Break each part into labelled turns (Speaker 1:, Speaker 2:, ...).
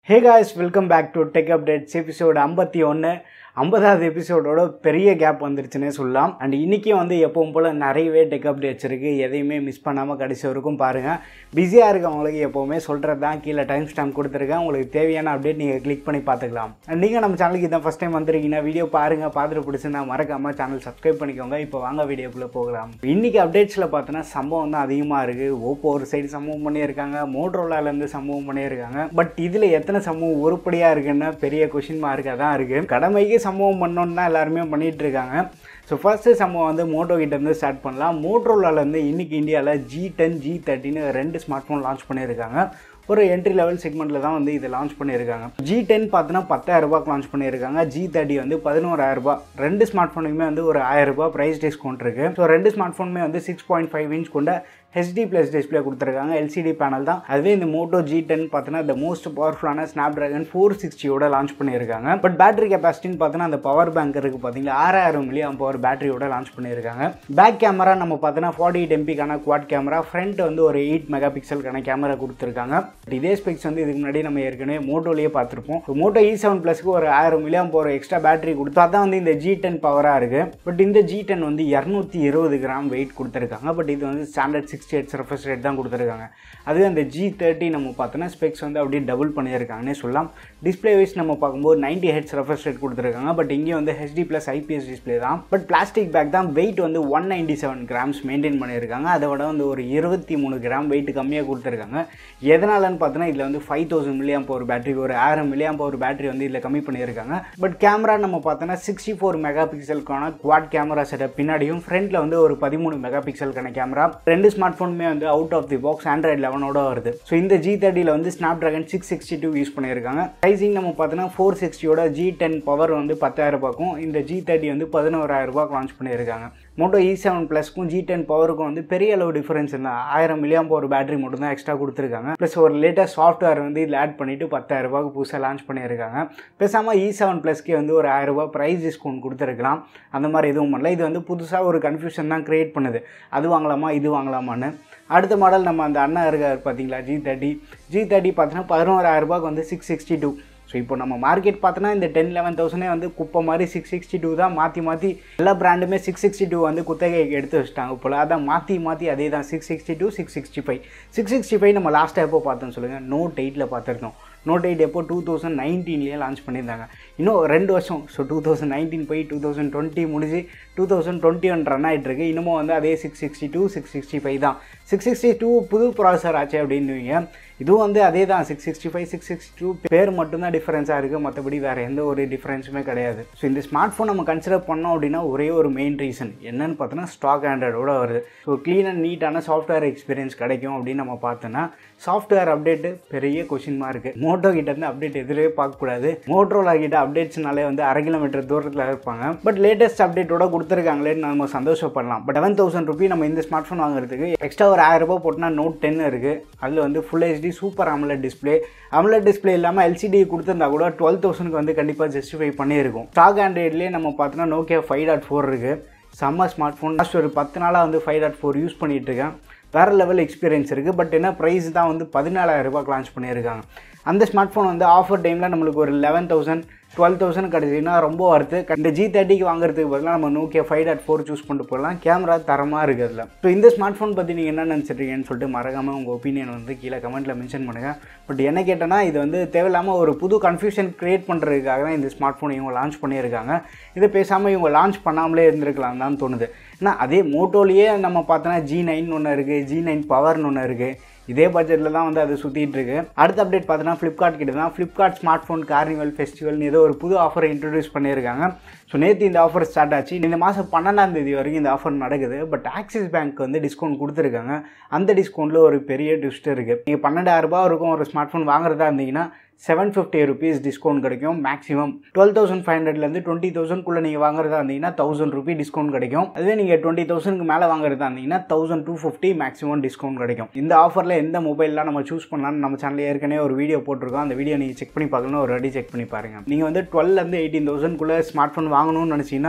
Speaker 1: hey guys welcome back to tech updates episode ஐம்பத்தி ஒன்று ஐம்பதாவது எபிசோடோட பெரிய கேப் வந்துருச்சுன்னே சொல்லலாம் அண்ட் இன்றைக்கும் வந்து எப்பவும் போல் நிறையவே டெக் அப்டேட்ஸ் இருக்குது எதையுமே மிஸ் பண்ணாமல் கடைசி வரைக்கும் பாருங்கள் பிஸியாக இருக்கவங்களுக்கு எப்போவுமே சொல்கிறது தான் கீழே டைம் ஸ்டாம்ப் கொடுத்துருக்கேன் உங்களுக்கு தேவையான அப்டேட் நீங்கள் கிளிக் பண்ணி பார்த்துக்கலாம் அண்ட் நீங்கள் நம்ம சேனலுக்கு இதான் ஃபஸ்ட் டைம் வந்திருக்கீங்கன்னா வீடியோ பாருங்கள் பார்த்துட்டு பிடிச்சிருந்தா மறக்காமல் சேனல் சப்ஸ்கிரைப் பண்ணிக்கோங்க இப்போ வாங்க வீடியோக்குள்ளே போகலாம் இன்றைக்கி அப்டேட்ஸில் பார்த்தோன்னா சம்பவம் தான் அதிகமாக இருக்குது ஓப்போ ஒரு சைடு சம்பவம் பண்ணியிருக்காங்க மோட்ரோலாலேருந்து சம்பவம் பண்ணியிருக்காங்க பட் இதில் எத்தனை சம்பவம் உருப்படியாக இருக்குன்னா பெரிய கொஷின் மார்க்காக தான் இருக்குது கடமைக்கு சம்பவம் பண்ணோன்னு தான் எல்லாருமே பண்ணிகிட்டு இருக்காங்க ஸோ ஃபர்ஸ்ட்டு சம்பவம் வந்து மோட்டோ கிட்டேருந்து ஸ்டார்ட் பண்ணலாம் மோட்ரோலாலேருந்து இன்றைக்கி இந்தியாவில் ஜி டென் ஜி தேர்ட்டின்னு ரெண்டு ஸ்மார்ட் ஃபோன் லான்ச் பண்ணியிருக்காங்க ஒரு என்ட்ரி லெவல் செக்மெண்ட்டில் தான் வந்து இதை லான்ச் பண்ணியிருக்காங்க ஜி டென் பார்த்தோன்னா பத்தாயிரரூபாக்கு லான்ச் பண்ணியிருக்காங்க ஜி தேர்ட்டி வந்து பதினோராயிரரூபா ரெண்டு ஸ்மார்ட் ஃபோனுக்குமே வந்து ஒரு ஆயிரரூபா ப்ரைஸ் டிஸ்கவுண்ட் இருக்குது ஸோ ரெண்டு ஸ்மார்ட் ஃபோனுமே வந்து சிக்ஸ் பாயிண்ட் ஃபைவ் இன்ச் கொண்ட ஹெச்டி ப்ளஸ் டிஸ்பிளே கொடுத்துருக்காங்க எல்சிடி பேனல் தான் அதுவே இந்த மோட்டோ ஜி டென் பார்த்தீங்கன்னா இந்த மோஸ்ட் பவர்ஃபுல்லான ஸ்னாப் ட்ராகன் ஃபோர் சிக்ஸ்டியோட லான்ச் பண்ணியிருக்காங்க பட் பேட்டரி கெப்பாசிட்டின்னு பார்த்தீங்கன்னா அந்த பவர் பேங்க் இருக்குது பார்த்தீங்களா ஆறாயிரம் மில்லி பவர் பேட்டரியோட லான்ச் பண்ணியிருக்காங்க பேக் கேமரா நம்ம பார்த்தீங்கன்னா ஃபார்ட்டி எயிட் எம்பிக்கான குவாட் கேமரா ஃப்ரண்ட் வந்து ஒரு எயிட் மெகா பிக்சலுக்கான கேமரா கொடுத்துருக்காங்க பட் இதே ஸ்பெக்ஸ் வந்து இதுக்கு முன்னாடி நம்ம ஏற்கனவே மோட்டோலேயே பார்த்துருப்போம் மோட்டோ இ செவன் ப்ளஸ்க்கு ஒரு ஆயிரம் மில்லியம் போகிற எக்ஸ்ட்ரா பேட்டரி கொடுத்தா தான் வந்து இந்த ஜி டென் பவராக இருக்குது பட் இந்த ஜி டென் வந்து இரநூத்தி இருபது கிராம் வெயிட் கொடுத்துருக்காங்க பட் இது வந்து standard sixty eight surface rate தான் கொடுத்துருக்காங்க அதுவே அந்த ஜி தேர்ட்டி நம்ம பார்த்தோன்னா ஸ்பெக்ஸ் வந்து அப்படியே டபுள் பண்ணியிருக்காங்கன்னே சொல்லலாம் டிஸ்பிளே வைஸ் நம்ம பார்க்கும்போது நைன்டி ஹெட் சர்ஃபஸ் ரேட் கொடுத்துருக்காங்க பட் இங்கே வந்து ஹெச்டி ப்ளஸ் ஐபிஎஸ் டிஸ்பிளே தான் பட் பிளாஸ்டிக் பேக் தான் வெயிட் வந்து one ninety seven grams maintain பண்ணியிருக்காங்க அதை விட வந்து ஒரு இருபத்தி மூணு கிராம் வெயிட் கம்மியாக கொடுத்துருக்காங்க எதனாலன்னு பார்த்தோன்னா இதில் வந்து five thousand milliamp power battery ஒரு ஆயிரம் மில்லியம் பவர் பேட்டரி வந்து இதில் கம்மி பண்ணியிருக்காங்க பட் கேமரா நம்ம பார்த்தோன்னா சிக்ஸ்டி ஃபோர் மெகா பிக்சலுக்கான குவாட் கேமரா செட்டப் பின்னாடியும் ஃப்ரண்ட்டில் வந்து ஒரு பதிமூணு மெகா பிக்சலுக்கான கேமரா ரெண்டு ஸ்மார்ட் ஃபோனுமே வந்து out of the box Android லெவனோட வருது ஸோ இந்த ஜி தேர்ட்டியில் வந்து Snapdragon six sixty two use பண்ணியிருக்காங்க ப்ரைசிங் நம்ம பார்த்தோன்னா ஃபோர் சிக்ஸ்டியோட ஜி டென் பவர் வந்து பத்தாயிரம் ரூபாய்க்கும் இந்த ஜி தேர்ட்டி வந்து பதினோராயிரம் ரூபாய்க்கு லான்ச் பண்ணியிருக்காங்க மோட்டோ இ செவன் ப்ளஸ்க்கும் ஜி டென் பவருக்கும் வந்து பெரிய அளவு டிஃபரன்ஸ் இல்லை ஆயிரம் மில்லியம் பவர் பேட்டரி மட்டும் தான் எக்ஸ்ட்ரா கொடுத்துருக்காங்க ப்ளஸ் ஒரு லேட்டஸ்ட் சாஃப்ட்வேர் வந்து இதில் ஆட் பண்ணிவிட்டு பத்தாயிரம் ரூபாய்க்கு புதுசாக லான்ச் பண்ணியிருக்காங்க பேசாமல் இ செவன் ப்ளஸ்க்கே வந்து ஒரு ஆயிரம் ரூபாய் ப்ரைஸ் டிஸ்கவுண்ட் கொடுத்துருக்கலாம் அந்த மாதிரி எதுவும் பண்ணல இது வந்து புதுசாக ஒரு கன்ஃபியூஷன் தான் க்ரியேட் பண்ணுது அது வாங்கலாமா இது வாங்கலாமான்னு அடுத்த மாடல் நம்ம அந்த அண்ணா இருக்கார் பார்த்தீங்களா ஜி தேர்ட்டி ஜி தேர்ட்டி பார்த்தீங்கன்னா பதினோராயிரம் ரூபாய்க்கு வந்து சிக்ஸ் சிக்ஸ்டி டூ ஸோ இப்போ நம்ம மார்க்கெட் பார்த்தோன்னா இந்த டென் லெவன் தௌசண்டே வந்து குப்பை மாதிரி சிக்ஸ் சிக்ஸ்டி டூ தான் மாற்றி மாற்றி எல்லா பிராண்டுமே சிக்ஸ் சிக்ஸ்டி டூ வந்து குத்தகைக்கு எடுத்து வச்சிட்டாங்க போல் அதான் மாற்றி மாற்றி அதே தான் six sixty two six sixty five six sixty five நம்ம லாஸ்ட்டாக எப்போ பார்த்தோன்னு சொல்லுங்கள் நோட் எயிட்டில் பார்த்துருக்கோம் நோட் எயிட் எப்போ டூ தௌசண்ட் நைன்டீன்லேயே லான்ச் பண்ணியிருந்தாங்க இன்னும் ரெண்டு வருஷம் ஸோ டூ தௌசண்ட் நைன்டீன் போய் டூ தௌசண்ட் டுவெண்ட்டி முடிஞ்சு two thousand twenty one run ஆகிட்டு இருக்கு இன்னமும் வந்து அதே six sixty two six sixty five தான் சிக்ஸ் சிக்ஸ்டி டூ புது ப்ராசஸர் ஆச்சு அப்படின்னுவீங்க இதுவும் வந்து அதே தான் six sixty five six sixty two பேர் மட்டும்தான் டிஃப்ரென்ஸாக இருக்குது மற்றபடி வேறு எந்த ஒரு டிஃப்ரென்ஸுமே கிடையாது ஸோ இந்த ஸ்மார்ட் ஃபோன் நம்ம கன்சிடர் பண்ணோம் அப்படின்னா ஒரே ஒரு மெயின் ரீசன் என்னன்னு பார்த்தோன்னா ஸ்டாக் ஆண்ட்ராய்டோட வருது ஸோ க்ளீன் அண்ட் நீட்டான சாஃப்ட்வேர் எக்ஸ்பீரியன்ஸ் கிடைக்கும் அப்படின்னு நம்ம பார்த்தோன்னா சாஃப்ட்வேர் அப்டேட்டு பெரிய கொஷின் மார்க்கு மோட்டோ கிட்ட இருந்து அப்டேட் எதிரே பார்க்கக்கூடாது மோட்டோலா கிட்ட அப்டேட்ஸ்னாலே வந்து அரை கிலோமீட்டர் தூரத்தில் இருப்பாங்க பட் லேட்டஸ்ட் அப்டேட்டோட கொடுத்துருக்காங்களேன்னு நம்ம சந்தோஷப்படலாம் பட் லெவன் தௌசண்ட் ருபி நம்ம இந்த ஸ்மார்ட் ஃபோன் வாங்குறதுக்கு எக்ஸ்ட்ரா ஒரு ஆயிரம் ரூபாய் போட்டுனா நோட் டென் இருக்குது அதில் வந்து full HD super AMOLED display AMOLED display இல்லாமல் எல்சிடி கொடுத்துருந்தா கூட டுவெல் தௌசண்ட்க்கு வந்து கண்டிப்பாக ஜஸ்டிஃபை பண்ணியிருக்கும் ஸ்டாக் ஆண்ட்ராய்ட்லேயே நம்ம பார்த்தோன்னா நோக்கியா ஃபைவ் டாட் ஃபோர் இருக்குது செம்ம ஸ்மார்ட் ஃபோன் லாஸ்ட் ஒரு பத்து நாளாக வந்து ஃபைவ் டாட் ஃபோர் யூஸ் பண்ணிகிட்டு இருக்கேன் வேறு லெவல் எக்ஸ்பீரியன்ஸ் இருக்குது பட் என்ன ப்ரைஸ் தான் வந்து பதினாலாயிரம் ரூபாய்க்கு லான்ச் பண்ணியிருக்காங்க அந்த ஸ்மார்ட் ஃபோன் வந்து ஆஃபர் டைமில் நம்மளுக்கு ஒரு லெவன் தௌசண்ட் டுவெல் தௌசண்ட் கிடச்சின்னா ரொம்ப வருது இந்த ஜி தேர்ட்டிக்கு வாங்குறதுக்கு பதிலாக நம்ம Nokia five dot four choose பண்ணிட்டு போகலாம் கேமரா தரமாக இருக்குது அதில் ஸோ இந்த ஸ்மார்ட் ஃபோன் பற்றி நீங்கள் என்ன நினச்சிட்ருக்கீங்கன்னு சொல்லிட்டு மறக்காமல் உங்கள் ஒப்பீனியன் வந்து கீழே கமெண்ட்டில் மென்ஷன் பண்ணுங்கள் பட் என்ன கேட்டேன்னா இது வந்து தேவையில்லாமல் ஒரு புது கன்ஃபியூஷன் க்ரியேட் பண்ணுறதுக்காக தான் இந்த ஸ்மார்ட் ஃபோன் இவங்க லான்ச் பண்ணியிருக்காங்க இதை பேசாமல் இவங்க லான்ச் பண்ணாமலே இருந்திருக்கலாம் தான் தோணுது ஏன்னா அதே மோட்டோலேயே நம்ம பார்த்தோன்னா ஜி நைன் ஒன்று இருக்குது ஜி நைன் பவர்னு ஒன்று இருக்குது இதே பட்ஜெட்டில் தான் வந்து அது சுற்றிட்டு இருக்கு அடுத்த அப்டேட் பார்த்தோன்னா ஃப்ளிப்கார்ட் கிட்ட தான் ஃப்ளிப்கார்ட் ஸ்மார்ட் ஃபோன் கார்னிவல் ஃபெஸ்டிவல்னு ஏதோ ஒரு புது ஆஃபரை இன்ட்ரடியூஸ் பண்ணியிருக்காங்க ஸோ நேற்று இந்த ஆஃபர் ஸ்டார்ட் ஆச்சு இந்த மாதம் பன்னெண்டாம் தேதி வரைக்கும் இந்த ஆஃபர் நடக்குது பட் ஆக்சிஸ் பேங்க் வந்து டிஸ்கவுண்ட் கொடுத்துருக்காங்க அந்த டிஸ்கவுண்ட்டில் ஒரு பெரிய ட்விஸ்ட் இருக்குது நீங்கள் பன்னெண்டாயிரரூபா இருக்கும் ஒரு ஸ்மார்ட் ஃபோன் வாங்குறதா இருந்தீங்கன்னா செவன் ஃபிஃப்டி ருபீஸ் டிஸ்கவுண்ட் கிடைக்கும் மேக்ஸிமம் டுவெல் தௌசண்ட் ஃபைவ் ஹண்ட்ரட்லேருந்து டுவெண்ட்டி தௌசண்ட்குள்ளே நீங்கள் வாங்குறதா இருந்தீங்கன்னா தௌசண்ட் ருபி டிஸ்கவுண்ட் கிடைக்கும் அதுவே நீங்கள் டுவெண்ட்டி தௌசண்ட்க்கு மேலே வாங்குறதா இருந்தீங்கன்னா thousand two fifty maximum discount கிடைக்கும் இந்த ஆஃபரில் எந்த மொபைல்லாம் நம்ம சூஸ் பண்ணலாம்னு நம்ம சேனலில் ஏற்கனவே ஒரு வீடியோ போட்டிருக்கோம் அந்த வீடியோ நீங்கள் செக் பண்ணி பார்க்கணும் ஒரு ரெடி செக் பண்ணி பாருங்கள் நீங்கள் வந்து டுவெல்லேருந்து எயிட்டீன் தௌசண்ட்குள்ளே ஸ்மார்ட் ஃபோன் வாங்கணும்னு நினச்சிங்கன்னா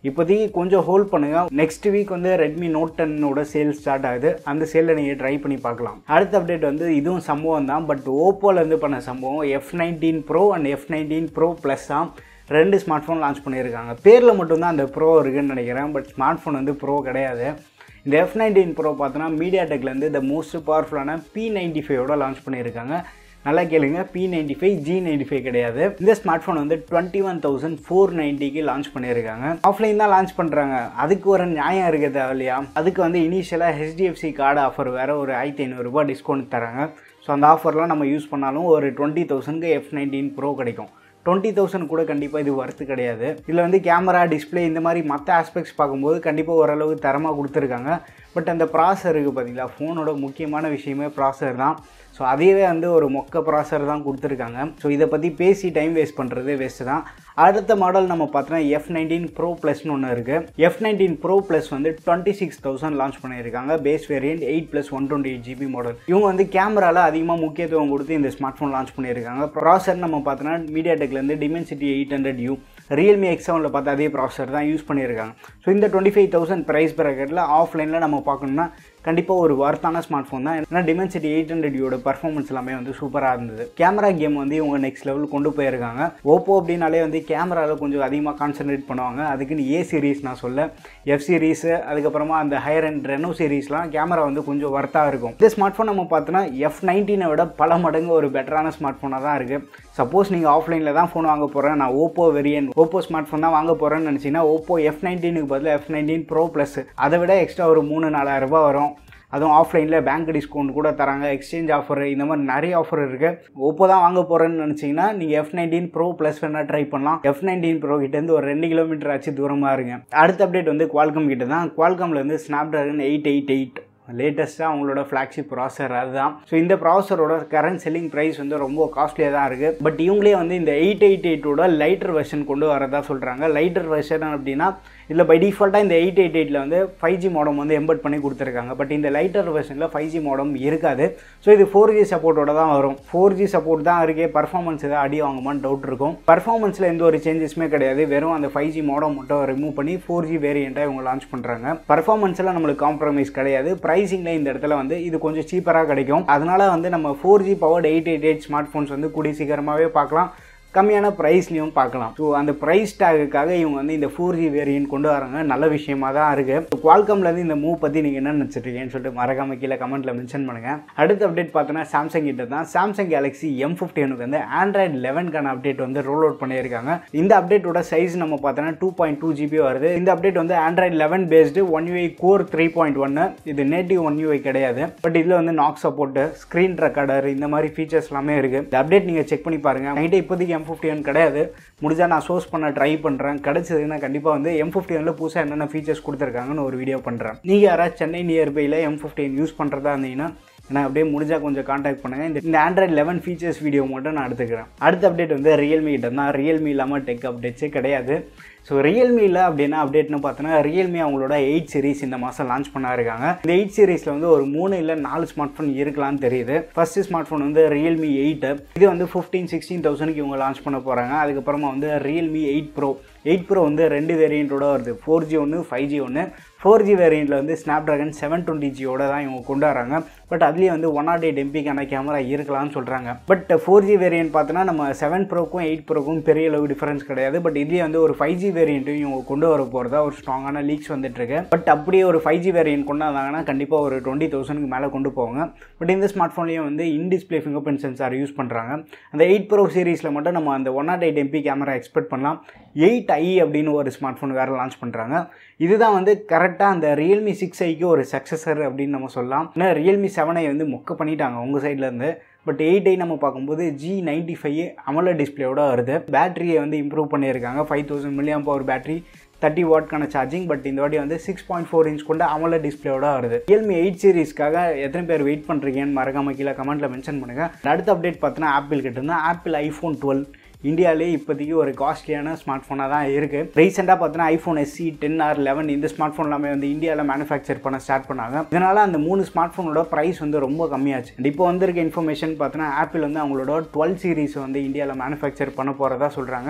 Speaker 1: இப்போதைக்கு கொஞ்சம் ஹோல்ட் பண்ணுங்கள் நெக்ஸ்ட் வீக் வந்து ரெட்மி நோட் டென்னோட சேல் ஸ்டார்ட் ஆகுது அந்த சேலில் நீங்கள் ட்ரை பண்ணி பார்க்கலாம் அடுத்த அப்டேட் வந்து இதுவும் சம்பவம் தான் பட் ஓப்போலேருந்து பண்ண சம்பவம் F nineteen pro and F nineteen pro plus தான் ரெண்டு ஸ்மார்ட் ஃபோன் லான்ச் பண்ணியிருக்காங்க பேரில் மட்டும்தான் அந்த ப்ரோ இருக்குன்னு நினைக்கிறேன் பட் ஸ்மார்ட் ஃபோன் வந்து ப்ரோ கிடையாது இந்த எஃப் நைன்டீன் ப்ரோ பார்த்தோன்னா மீடியா டெக்லேருந்து இந்த மோஸ்ட் பவர்ஃபுல்லான பி நைன்டி ஃபைவோட லான்ச் பண்ணியிருக்காங்க நல்லா கேளுங்க P ninety five G ninety five கிடையாது இந்த ஸ்மார்ட் ஃபோன் வந்து டுவெண்ட்டி ஒன் தௌசண்ட் ஃபோர் நைன்ட்டிக்கு லான்ச் பண்ணியிருக்காங்க ஆஃப்லைன் தான் லான்ச் பண்ணுறாங்க அதுக்கு ஒரு நியாயம் இருக்க தேவையில்லையா அதுக்கு வந்து இனிஷியலாக ஹெச்டிஎஃப்சி கார்டு ஆஃபர் வேறு ஒரு ஆயிரத்தி ஐநூறுரூபா டிஸ்கவுண்ட் தராங்க ஸோ அந்த ஆஃபர்லாம் நம்ம யூஸ் பண்ணாலும் ஒரு டுவெண்ட்டி தௌசண்ட்க்கு எஃப் நைன்டீன் ப்ரோ கிடைக்கும் டுவெண்ட்டி தௌசண்ட் கூட கண்டிப்பாக இது ஒர்த்து கிடையாது இதில் வந்து கேமரா டிஸ்பிளே இந்த மாதிரி மற்ற ஆஸ்பெக்ட்ஸ் பார்க்கும்போது கண்டிப்பாக ஓரளவு தரமாக கொடுத்துருக்காங்க பட் அந்த ப்ராசர் இருக்குது பார்த்தீங்களா ஃபோனோட முக்கியமான விஷயமே ப்ராசர் தான் ஸோ அதையவே வந்து ஒரு மொக்க ப்ராசர் தான் கொடுத்துருக்காங்க ஸோ இதை பற்றி பேசி டைம் வேஸ்ட் பண்ணுறது வேஸ்ட்டு தான் அடுத்த மாடல் நம்ம பார்த்தோன்னா எஃப் நைன்டீன் ப்ரோ ப்ளஸ்னு ஒன்று இருக்குது எஃப் நைன்டீன் ப்ரோ ப்ளஸ் வந்து டுவெண்ட்டி சிக்ஸ் தௌசண்ட் லான்ச் பண்ணியிருக்காங்க base variant eight plus one twenty eight GB model இவங்க வந்து கேமராவில் அதிகமாக முக்கியத்துவம் கொடுத்து இந்த ஸ்மார்ட் ஃபோன் லான்ச் பண்ணியிருக்காங்க ப்ராசர் நம்ம பார்த்தோன்னா மீடியா டெக்லேருந்து Dimensity eight hundred U Realme X செவனில் பார்த்து அதே ப்ராசர் தான் யூஸ் பண்ணியிருக்காங்க ஸோ இந்த டுவெண்ட்டி ஃபைவ் தௌசண்ட் ப்ரைஸ் ப்ராக்கெட்டில் ஆஃப்லைனில் நம்ம பார்க்கணும்னா கண்டிப்பாக ஒரு ஒர்த்தான ஸ்மார்ட் ஃபோன் தான் ஏன்னா டிமென்சிட்டி எயிட் ஹண்ட்ரட் பர்ஃபார்மன்ஸ் எல்லாமே வந்து சூப்பராக இருந்தது கேமரா கேம் வந்து இவங்க நெக்ஸ்ட் லெவல் கொண்டு போயிருக்காங்க ஓப்போ அப்படின்னாலே வந்து கேமராவில் கொஞ்சம் அதிகமாக கான்சென்ட்ரேட் பண்ணுவாங்க அதுக்குன்னு ஏ சீரீஸ் நான் சொல்ல எஃப் சீரீஸு அதுக்கப்புறமா அந்த ஹையர் அண்ட் ரெனோ சீரீஸ்லாம் கேமரா வந்து கொஞ்சம் ஒர்த்தாக இருக்கும் இந்த ஸ்மார்ட் ஃபோன் நம்ம பார்த்தோன்னா எஃப் நைன்டீனை விட பல மடங்கு ஒரு பெட்டரான ஸ்மார்ட் ஃபோனாக தான் இருக்குது சப்போஸ் நீங்கள் ஆஃப்லைனில் தான் ஃபோன் வாங்க போகிறேன் நான் ஓப்போ வெரியன் ஓப்போ ஸ்மார்ட் ஃபோன் தான் வாங்க போகிறேன்னு நினச்சிங்கன்னா ஓப்போ எஃப் நைன்டீனுக்கு பதிலாக எஃப் நைன்டீன் ப்ரோ ப்ளஸ் அதை விட எக்ஸ்ட்ரா ஒரு மூணு நாலாயிரம் ரூபாய் வரும் அதுவும் ஆஃப்லைனில் பேங்க் டிஸ்கவுண்ட் கூட தராங்க எக்ஸ்சேஞ்ச் ஆஃபர் இந்த மாதிரி நிறைய ஆஃபர் இருக்குது ஓப்போ தான் வாங்க போகிறேன்னு நினச்சிங்கன்னா நீங்கள் எஃப் நைன்டீன் ப்ரோ ப்ளஸ் வேணால் ட்ரை பண்ணலாம் எஃப் நைன்டீன் ப்ரோ கிட்டேருந்து ஒரு ரெண்டு கிலோமீட்டர் ஆச்சு தூரமாக இருங்க அடுத்த அப்டேட் வந்து குவால்கம் கிட்ட தான் குவால்கமில் வந்து Snapdragon eight eight eight லேட்டஸ்ட்டாக அவங்களோட ஃப்ளாக்ஷிப் ப்ராசர் அதுதான் ஸோ இந்த ப்ராசரோட கரண்ட் செல்லிங் ப்ரைஸ் வந்து ரொம்ப காஸ்ட்லியாக தான் இருக்குது பட் இவங்களே வந்து இந்த எயிட் எயிட் எயிட்டோட லைட்டர் வெர்ஷன் கொண்டு வரதா சொல்கிறாங்க லைட்டர் வெர்ஷன் அப்படின்னா இதில் பை டிஃபால்ட்டாக இந்த எயிட் எயிட் எயிட்டில் வந்து ஃபைவ் ஜி மாடம் வந்து எம்பட் பண்ணி கொடுத்துருக்காங்க பட் இந்த லைட்டர் வெர்ஷனில் ஃபைவ் ஜி மாடம் இருக்காது ஸோ இது ஃபோர் ஜி சப்போர்ட்டோட தான் வரும் ஃபோர் ஜி சப்போர்ட் தான் இருக்கே பர்ஃபார்மன்ஸ் எதாவது அடி வாங்குமான்னு டவுட் இருக்கும் பர்ஃபார்மன்ஸில் எந்த ஒரு சேஞ்சஸுமே கிடையாது வெறும் அந்த ஃபைவ் ஜி மாடம் மட்டும் ரிமூவ் பண்ணி ஃபோர் ஜி வேரியண்ட்டாக இவங்க லான்ச் பண்ணுறாங்க பர்ஃபார்மன்ஸில் நம்மளுக்கு காம்ப்ரமைஸ் கிடையாது ப்ரைஸிங்கில் இந்த இடத்துல வந்து இது கொஞ்சம் சீப்பராக கிடைக்கும் அதனால் வந்து நம்ம four G powered eight eight eight smart phones வந்து கூடிய சீக்கிரமாகவே பார்க்கலாம் கம்மியான ப்ரைஸ்லையும் பார்க்கலாம் ஸோ அந்த ப்ரைஸ் டேகுக்காக இவங்க வந்து இந்த ஃபோர் ஜி வேரியன்ட் கொண்டு வராங்க நல்ல விஷயமா தான் இருக்குது குவால்கம்லேருந்து இந்த மூவ் பற்றி நீங்கள் என்ன நினச்சிட்ருக்கீங்கன்னு சொல்லிட்டு மறக்காம கீழே கமெண்ட்டில் மென்ஷன் பண்ணுங்கள் அடுத்த அப்டேட் பார்த்தோன்னா சாம்சங் கிட்ட தான் சாம்சங் கேலக்ஸி எம் ஃபிஃப்டினுக்கு வந்து ஆண்ட்ராய்டு லெவன்கான அப்டேட் வந்து ரோல் அவுட் பண்ணியிருக்காங்க இந்த அப்டேட்டோட சைஸ் நம்ம பார்த்தோன்னா டூ பாயிண்ட் டூ ஜிபி வருது இந்த அப்டேட் வந்து Android eleven based One UI core three point ஒன்று இது நேட்டிவ் ஒன் யூஐ கிடையாது பட் இதில் வந்து நாக் சப்போர்ட்டு ஸ்க்ரீன் ரெக்கார்டர் இந்த மாதிரி ஃபீச்சர்ஸ் எல்லாமே இருக்குது இந்த அப்டேட் நீங்கள் செக் பண்ணி பாருங்கள் நைட்டு இப்போதைக்கு எம் ஃபிஃப்டி ஒன் கிடையாது முடிஞ்சால் நான் சோர்ஸ் பண்ண ட்ரை பண்ணுறேன் கிடச்சதுன்னா கண்டிப்பாக வந்து எம் ஃபிஃப்டி ஒனில் புதுசாக என்னென்ன ஃபீச்சர்ஸ் கொடுத்துருக்காங்கன்னு ஒரு வீடியோ பண்ணுறேன் நீங்கள் யாராவது சென்னை நியர்பையில் எம் ஃபிஃப்டின் யூஸ் பண்ணுறதா இருந்தீங்கன்னா ஏன்னா அப்படியே முடிஞ்சால் கொஞ்சம் காண்டாக்ட் பண்ணுங்கள் இந்த இந்த ஆண்ட்ராய்ட் லெவன் ஃபீச்சர்ஸ் வீடியோ மட்டும் நான் எடுத்துக்கிறேன் அடுத்த அப்டேட் வந்து ரியல்மி கிட்ட தான் ரியல்மி இல்லாமல் டெக் அப்டேட்ஸே கிடையாது ஸோ ரியல்மியில் அப்படின்னா அப்டேட்னு பார்த்தோன்னா ரியல்மி அவங்களோட எயிட் சீரிஸ் இந்த மாதம் லான்ச் பண்ண இருக்காங்க இந்த எயிட் சீரிஸில் வந்து ஒரு மூணு இல்லை நாலு ஸ்மார்ட் ஃபோன் இருக்கலாம்னு தெரியுது ஃபர்ஸ்ட் ஸ்மார்ட் ஃபோன் வந்து ரியல்மி எயிட்டு இது வந்து ஃபிஃப்டீன் சிக்ஸ்டீன் தௌசண்ட்க்கு இவங்க லான்ச் பண்ண போகிறாங்க அதுக்கப்புறமா வந்து Realme eight pro eight pro வந்து ரெண்டு வேரியண்ட்டோட வருது ஃபோர் ஜி ஒன்று ஃபைவ் ஜி ஒன்று ஃபோர் ஜி வேரியண்ட்டில் வந்து ஸ்னாப் ட்ராகன் செவன் டுவெண்ட்டி ஜியோட தான் இவங்க கொண்டு வராங்க பட் அதுலேயே வந்து ஒன் நாட் எயிட் எம்பிக்கான கேமரா இருக்கலாம்னு சொல்கிறாங்க பட் ஃபோர் ஜி வேரியன்ட் பார்த்தோன்னா நம்ம செவன் ப்ரோக்கும் எயிட் ப்ரோக்கும் பெரிய அளவு டிஃபரன்ஸ் கிடையாது பட் இதுலேயே வந்து ஒரு ஃபைவ் ஜி வேரியண்ட்டும் இவங்க கொண்டு வர போகிறதா ஒரு ஸ்ட்ராங்கான லீக்ஸ் வந்துட்டுருக்கு பட் அப்படியே ஒரு ஃபைவ் ஜி வேரியன்ட் கொண்டு வந்தாங்கன்னா கண்டிப்பாக ஒரு டுவெண்ட்டி தௌசண்ட்க்கு மேலே கொண்டு போவாங்க பட் இந்த ஸ்மார்ட் ஃபோன்லேயும் வந்து in display finger print sensor use பண்ணுறாங்க அந்த எயிட் ப்ரோ சீரிஸில் மட்டும் நம்ம அந்த one nought eight MP camera expect பண்ணலாம் எயிட் ஐ அப்படின்னு ஒரு ஸ்மார்ட் ஃபோன் வேறு லான்ச் பண்ணுறாங்க இதுதான் வந்து கரெக்டாக அந்த ரியல்மி சிக்ஸ் ஐக்கு ஒரு சக்ஸஸர் அப்படின்னு நம்ம சொல்லலாம் ஏன்னா ரியல்மி செவன் ஐ வந்து மொக்க பண்ணிட்டாங்க உங்கள் சைட்லேருந்து பட் எயிட் ஐ நம்ம பார்க்கும்போது ஜி நைன்ட்டி ஃபைவ் அமல டிஸ்பிளேயோட வருது பேட்டரியை வந்து இம்ப்ரூவ் பண்ணியிருக்காங்க five thousand milliamp power battery thirty வாட்க்கான சார்ஜிங் பட் இந்த வாட்டி வந்து சிக்ஸ் பாயிண்ட் ஃபோர் இன்ச் கொண்ட அமல டிஸ்பிளேயோட வருது ரியல்மி எயிட் சீரிஸ்க்காக எத்தனை பேர் வெயிட் பண்ணுறீங்கன்னு மறக்காம கீழே கமெண்ட்டில் மென்ஷன் பண்ணுங்கள் அடுத்த அப்டேட் பார்த்தோன்னா ஆப்பிள் கிட்ட இருந்தால் ஆப்பிள் ஐஃபோன் டுவெல் இந்தியாவிலே இப்போதைக்கு ஒரு காஸ்ட்லியான ஸ்மார்ட் ஃபோனாக தான் இருக்குது ரீசெண்டாக பார்த்தோன்னா iPhone SE ten R eleven இந்த ஸ்மார்ட் ஃபோன் எல்லாமே வந்து இந்தியாவில் மேனுஃபேக்சர் பண்ண ஸ்டார்ட் பண்ணாங்க இதனால் அந்த மூணு ஸ்மார்ட் ஃபோனோட ப்ரைஸ் வந்து ரொம்ப கம்மியாச்சு அண்ட் இப்போ வந்திருக்க இன்ஃபர்மேஷன் பார்த்தோன்னா ஆப்பிள் வந்து அவங்களோட டுவெல் சீரிஸ் வந்து இந்தியாவில் மேனுஃபேக்சர் பண்ண போகிறதா சொல்கிறாங்க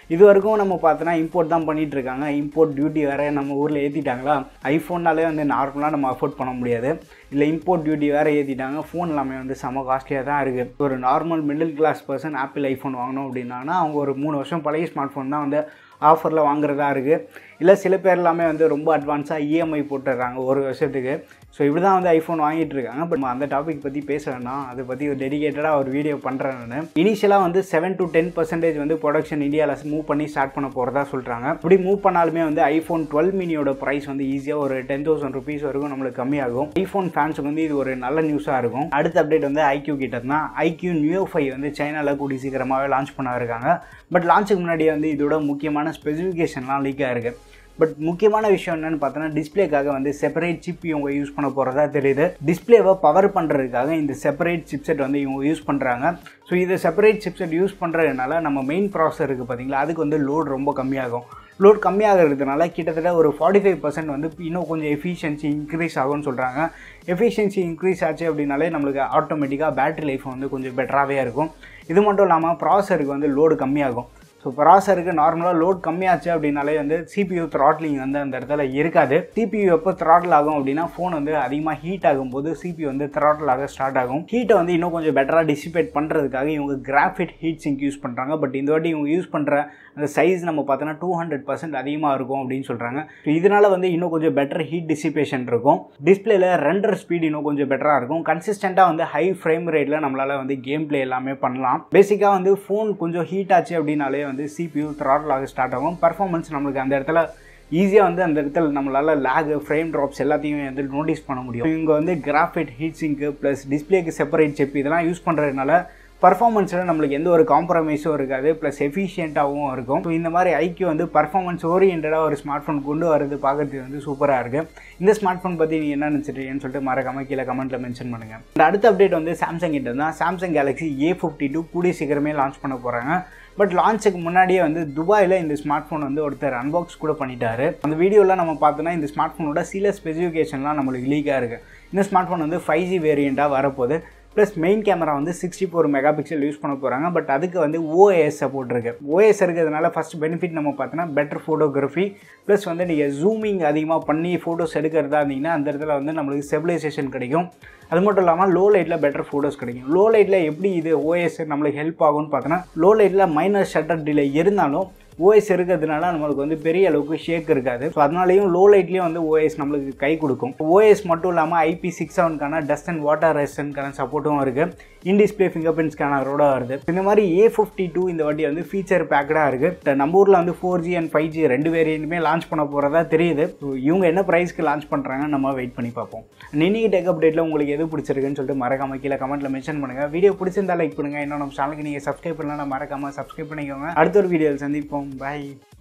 Speaker 1: இது வரைக்கும் நம்ம பார்த்தோன்னா இம்போர்ட் தான் பண்ணிட்டு இருக்காங்க இம்போர்ட் டியூட்டி வேறு நம்ம ஊரில் ஏற்றிட்டாங்களா ஐஃபோன்னாலே வந்து நார்மலாக நம்ம அஃபோர்ட் பண்ண முடியாது இல்லை இம்போர்ட் டியூட்டி வேறு ஏற்றிட்டாங்க ஃபோன் எல்லாமே வந்து செம காஸ்ட்லியாக தான் இருக்குது ஒரு normal middle class person Apple iPhone வாங்கணும் அப்படின்னா அவங்க ஒரு மூணு வருஷம் பழைய ஸ்மார்ட் ஃபோன் தான் வந்து ஆஃபரில் வாங்குறதா இருக்குது இல்லை சில பேர் எல்லாமே வந்து ரொம்ப அட்வான்ஸாக இஎம்ஐ போட்டுடுறாங்க ஒரு வருஷத்துக்கு ஸோ இப்படி தான் வந்து ஐஃபோன் வாங்கிட்டு இருக்காங்க பட் நம்ம அந்த டாபிக் பற்றி பேச வேணாம் அதை பற்றி ஒரு டெடிகேட்டடாக ஒரு வீடியோ பண்ணுறேன் நான் இனிஷியலாக வந்து செவன் டு டென் பர்சன்டேஜ் வந்து ப்ரொடக்ஷன் இந்தியாவில் மூவ் பண்ணி ஸ்டார்ட் பண்ண போகிறதா சொல்கிறாங்க இப்படி மூவ் பண்ணாலுமே வந்து ஐஃபோன் டுவெல் மினியோட ப்ரைஸ் வந்து ஈஸியாக ஒரு டென் தௌசண்ட் ருபீஸ் வரைக்கும் நம்மளுக்கு கம்மியாகும் ஐஃபோன் ஃபேன்ஸுக்கு வந்து இது ஒரு நல்ல நியூஸாக இருக்கும் அடுத்த அப்டேட் வந்து ஐக்யூ கிட்ட தான் ஐக்யூ நியூ ஃபைவ் வந்து சைனாவில் கூடி சீக்கிரமாகவே லான்ச் பண்ண இருக்காங்க பட் லான்ச்சுக்கு முன்னாடியே வந்து இதோட முக்கியமான ஸ்பெசிஃபிகேஷன்லாம் லீக் ஆயிருக்கு பட் முக்கியமான விஷயம் என்னென்னு பார்த்தோன்னா டிஸ்பிளேக்காக வந்து செப்பரேட் சிப் இவங்க யூஸ் பண்ண போகிறதா தெரியுது டிஸ்பிளேவை பவர் பண்ணுறதுக்காக இந்த செப்பரேட் சிப்செட் வந்து இவங்க யூஸ் பண்ணுறாங்க ஸோ இதை செப்பரேட் சிப்செட் யூஸ் பண்ணுறதுனால நம்ம மெயின் ப்ராசர் இருக்குது பார்த்தீங்களா அதுக்கு வந்து லோட் ரொம்ப கம்மியாகும் லோட் கம்மியாகிறதுனால கிட்டத்தட்ட ஒரு ஃபார்ட்டி ஃபைவ் பர்சன்ட் வந்து இன்னும் கொஞ்சம் எஃபிஷியன்சி இன்க்ரீஸ் ஆகும்னு சொல்கிறாங்க எஃபிஷியன்சி இன்க்ரீஸ் ஆச்சு அப்படின்னாலே நம்மளுக்கு ஆட்டோமேட்டிக்காக பேட்டரி லைஃப் வந்து கொஞ்சம் பெட்டராகவே இருக்கும் இது மட்டும் இல்லாமல் ப்ராசருக்கு வந்து லோடு கம்மியாகும் ஸோ ப்ராசருக்கு நார்மலாக லோட் கம்மியாச்சு அப்படின்னாலே வந்து சிபியூ த்ராட்லிங் வந்து அந்த இடத்துல இருக்காது சிபியூ எப்போ த்ராட்டில் ஆகும் அப்படின்னா ஃபோன் வந்து அதிகமாக ஹீட் ஆகும்போது சிபியூ வந்து த்ராட்டில் ஆக ஸ்டார்ட் ஆகும் ஹீட்டை வந்து இன்னும் கொஞ்சம் பெட்டராக டிசிபேட் பண்ணுறதுக்காக இவங்க கிராஃபிட் ஹீட் சிங்க் யூஸ் பண்ணுறாங்க பட் இந்த வாட்டி இவங்க யூஸ் பண்ணுற அந்த சைஸ் நம்ம பார்த்தோன்னா டூ ஹண்ட்ரட் பர்சன்ட் அதிகமாக இருக்கும் அப்படின்னு சொல்கிறாங்க ஸோ இதனால் வந்து இன்னும் கொஞ்சம் பெட்டர் ஹீட் டிசிபேஷன் இருக்கும் டிஸ்பிளேல ரெண்டர் ஸ்பீட் இன்னும் கொஞ்சம் பெட்டராக இருக்கும் கன்சிஸ்டண்ட்டாக வந்து ஹை ஃப்ரேம் ரேட்டில் நம்மளால் வந்து கேம் பிளே எல்லாமே பண்ணலாம் பேசிக்காக வந்து ஃபோன் கொஞ்சம் ஹீட் ஆச்சு அப்படின்னாலே வந்து சிபியூ த்ராட்டில் ஆக ஸ்டார்ட் ஆகும் பர்ஃபார்மன்ஸ் நம்மளுக்கு அந்த இடத்துல ஈஸியாக வந்து அந்த இடத்துல நம்மளால் லேக் ஃப்ரேம் ட்ராப்ஸ் எல்லாத்தையும் வந்து நோட்டீஸ் பண்ண முடியும் இவங்க வந்து கிராஃபிட் ஹீட் சிங்க்கு ப்ளஸ் டிஸ்பிளேக்கு செப்பரேட் செப் இதெல்லாம் யூஸ் பண்ணுறதுனால பர்ஃபார்மன்ஸில் நம்மளுக்கு எந்த ஒரு காம்ப்ரமைஸும் இருக்காது ப்ளஸ் எஃபிஷியண்ட்டாகவும் இருக்கும் ஸோ இந்த மாதிரி ஐக்கியம் வந்து பர்ஃபார்மன்ஸ் ஓரியன்டாக ஒரு ஸ்மார்ட் ஃபோன் கொண்டு வரது பார்க்கறதுக்கு வந்து சூப்பராக இருக்குது இந்த ஸ்மார்ட் ஃபோன் பற்றி நீங்கள் என்ன நினச்சிட்டீங்கன்னு சொல்லிட்டு மறக்காம கீழே கமெண்ட்டில் மென்ஷன் பண்ணுங்கள் இந்த அடுத்த அப்டேட் வந்து சாம்சங் கிட்ட தான் Samsung Galaxy A fifty two கூடிய சீக்கிரமே லான்ச் பண்ண போகிறாங்க பட் லான்ச்சுக்கு முன்னாடியே வந்து துபாயில் இந்த ஸ்மார்ட் ஃபோன் வந்து ஒருத்தர் அன்பாக்ஸ் கூட பண்ணிட்டாரு அந்த வீடியோவில் நம்ம பார்த்தோன்னா இந்த ஸ்மார்ட் ஃபோனோட சில ஸ்பெசிஃபிகேஷன்லாம் நம்மளுக்கு லீக்காக இருக்குது இந்த ஸ்மார்ட் ஃபோன் வந்து ஃபைவ் ஜி வேரியண்ட்டாக வரப்போகுது ப்ளஸ் மெயின் கேமரா வந்து sixty four mega pixel use பண்ண போகிறாங்க பட் அதுக்கு வந்து ஓஎஸ் சப்போர்ட் இருக்குது ஓஎஸ் இருக்கிறதுனால ஃபஸ்ட் பெனிஃபிட் நம்ம பார்த்தோன்னா பெட்டர் ஃபோட்டோகிராஃபி ப்ளஸ் வந்து நீங்கள் ஜூமிங் அதிகமாக பண்ணி ஃபோட்டோஸ் எடுக்கிறதா இருந்தீங்கன்னா அந்த இடத்துல வந்து நம்மளுக்கு ஸ்டெபிலைசேஷன் கிடைக்கும் அது மட்டும் இல்லாமல் லோ லைட்டில் பெட்டர் ஃபோட்டோஸ் கிடைக்கும் லோ லைட்டில் எப்படி இது ஓஎஸ் நம்மளுக்கு ஹெல்ப் ஆகும்னு பார்த்தோன்னா லோ லைட்டில் மைனர் ஷட்டர் டிலே இருந்தாலும் ஓஎஸ் இருக்கிறதுனால நம்மளுக்கு வந்து பெரிய அளவுக்கு ஷேக் இருக்காது ஸோ அதனாலையும் லோ லைட்லேயும் வந்து ஓஎஸ் நம்மளுக்கு கை கொடுக்கும் ஓஎஸ் மட்டும் இல்லாமல் ஐபி சிக்ஸ் செவனுக்கான டஸ்ட் அண்ட் வாட்டர் ரெசிஸ்டன்ட்கான சப்போர்ட்டும் இருக்குது இன் டிஸ்பிளே ஃபிங்கர் பிரிண்ட் ஸ்கேனரோட வருது இந்த மாதிரி ஏ ஃபிஃப்டி டூ இந்த வாட்டி வந்து ஃபீச்சர் பேக்கடாக இருக்குது நம்ம ஊரில் வந்து four G and five G ரெண்டு வேரியண்ட்டுமே லான்ச் பண்ண போகிறதா தெரியுது ஸோ இவங்க என்ன ப்ரைஸ்க்கு லான்ச் பண்ணுறாங்க நம்ம வெயிட் பண்ணி பார்ப்போம் இன்னைக்கு டெக் அப்டேட்டில் உங்களுக்கு எது பிடிச்சிருக்குன்னு சொல்லிட்டு மறக்காம கீழே கமெண்ட்டில் மென்ஷன் பண்ணுங்கள் வீடியோ பிடிச்சிருந்தா லைக் பண்ணுங்கள் இன்னும் நம்ம சேனலுக்கு நீங்கள் சப்ஸ்கிரைப் பண்ணலாம் மறக்காமல் சப்ஸ்கிரைப் பண்ணிக்கோங்க அடுத்த ஒரு வீடியோவில் சந்திப்போம் பாய்